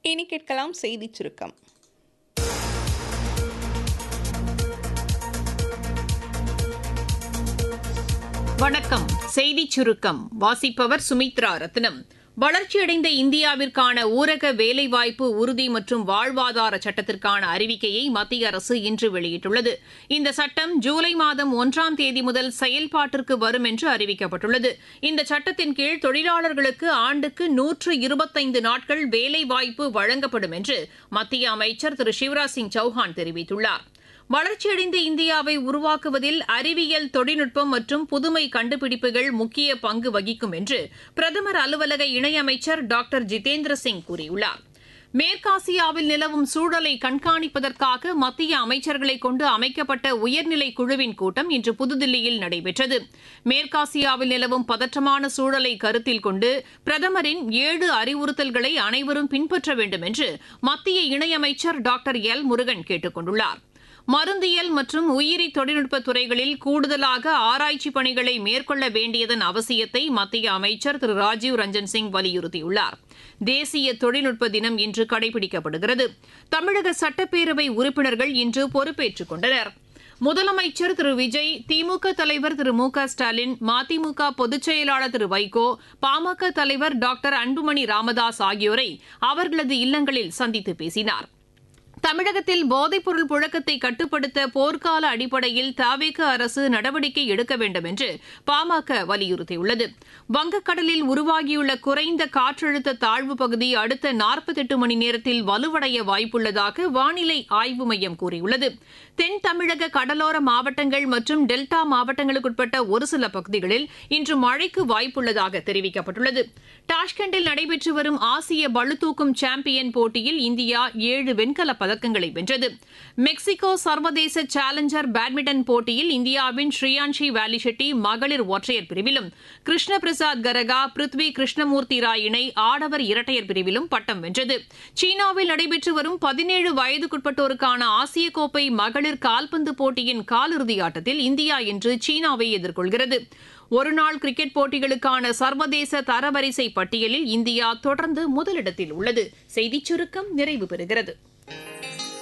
இனி கேட்கலாம் செய்திச் சுருக்கம் வணக்கம் செய்திச் சுருக்கம் வாசிப்பவர் சுமித்ரா ரத்னம் வளர்ச்சியடைந்த இந்தியாவிற்கான ஊரக வேலைவாய்ப்பு உறுதி மற்றும் வாழ்வாதார சட்டத்திற்கான அறிவிக்கையை மத்திய அரசு இன்று வெளியிட்டுள்ளது இந்த சட்டம் ஜூலை மாதம் ஒன்றாம் தேதி முதல் செயல்பாட்டிற்கு வரும் என்று அறிவிக்கப்பட்டுள்ளது இந்த சட்டத்தின் கீழ் தொழிலாளர்களுக்கு ஆண்டுக்கு நூற்று இருபத்தைந்து நாட்கள் வேலைவாய்ப்பு வழங்கப்படும் என்று மத்திய அமைச்சர் திரு சிவராஜ் சிங் சௌஹான் தெரிவித்துள்ளார் வளர்ச்சியடைந்த இந்தியாவை உருவாக்குவதில் அறிவியல் தொழில்நுட்பம் மற்றும் புதுமை கண்டுபிடிப்புகள் முக்கிய பங்கு வகிக்கும் என்று பிரதமர் அலுவலக இணையமைச்சர் டாக்டர் ஜிதேந்திர சிங் கூறியுள்ளார் மேற்காசியாவில் நிலவும் சூழலை கண்காணிப்பதற்காக மத்திய அமைச்சர்களை கொண்டு அமைக்கப்பட்ட உயர்நிலை குழுவின் கூட்டம் இன்று புதுதில்லியில் நடைபெற்றது மேற்காசியாவில் நிலவும் பதற்றமான சூழலை கருத்தில் கொண்டு பிரதமரின் ஏழு அறிவுறுத்தல்களை அனைவரும் பின்பற்ற வேண்டும் என்று மத்திய இணையமைச்சர் டாக்டர் எல் முருகன் கேட்டுக் கொண்டுள்ளார் மருந்தியல் மற்றும் உயிரி தொழில்நுட்ப துறைகளில் கூடுதலாக ஆராய்ச்சி பணிகளை மேற்கொள்ள வேண்டியதன் அவசியத்தை மத்திய அமைச்சர் திரு ராஜீவ் ரஞ்சன் சிங் வலியுறுத்தியுள்ளார் தேசிய தொழில்நுட்ப தினம் இன்று கடைபிடிக்கப்படுகிறது தமிழக சட்டப்பேரவை உறுப்பினர்கள் இன்று பொறுப்பேற்றுக் கொண்டனர் முதலமைச்சர் திரு விஜய் திமுக தலைவர் திரு மு க ஸ்டாலின் மதிமுக பொதுச் செயலாளர் திரு வைகோ பாமக தலைவர் டாக்டர் அன்புமணி ராமதாஸ் ஆகியோரை அவர்களது இல்லங்களில் சந்தித்து பேசினார் தமிழகத்தில் போதைப்பொருள் புழக்கத்தை கட்டுப்படுத்த போர்க்கால அடிப்படையில் தாவேக அரசு நடவடிக்கை எடுக்க வேண்டும் என்று பாமக வலியுறுத்தியுள்ளது வங்கக்கடலில் உருவாகியுள்ள குறைந்த காற்றழுத்த தாழ்வு பகுதி அடுத்த நாற்பத்தெட்டு மணி நேரத்தில் வலுவடைய வாய்ப்புள்ளதாக வானிலை ஆய்வு மையம் கூறியுள்ளது தென் தமிழக கடலோர மாவட்டங்கள் மற்றும் டெல்டா மாவட்டங்களுக்குட்பட்ட ஒரு சில பகுதிகளில் இன்று மழைக்கு வாய்ப்புள்ளதாக தெரிவிக்கப்பட்டுள்ளது டாஷ்கண்டில் நடைபெற்று வரும் ஆசிய பளுதூக்கும் சாம்பியன் போட்டியில் இந்தியா ஏழு வெண்கலப் பதக்கங்களை வென்றது மெக்சிகோ சர்வதேச சேலஞ்சர் பேட்மிண்டன் போட்டியில் இந்தியாவின் ஸ்ரீயான்ஷி வேலி ஷெட்டி மகளிர் ஒற்றையர் பிரிவிலும் கிருஷ்ண பிரசாத் கரகா பிருத்வி கிருஷ்ணமூர்த்தி ராய் இணை ஆடவர் இரட்டையர் பிரிவிலும் பட்டம் வென்றது சீனாவில் நடைபெற்று வரும் பதினேழு வயதுக்குட்பட்டோருக்கான ஆசிய கோப்பை மகளிர் கால்பந்து போட்டியின் காலிறுதி ஆட்டத்தில் இந்தியா இன்று சீனாவை எதிர்கொள்கிறது ஒருநாள் கிரிக்கெட் போட்டிகளுக்கான சர்வதேச தரவரிசை பட்டியலில் இந்தியா தொடர்ந்து முதலிடத்தில் உள்ளது செய்திச் சுருக்கம் நிறைவு பெறுகிறது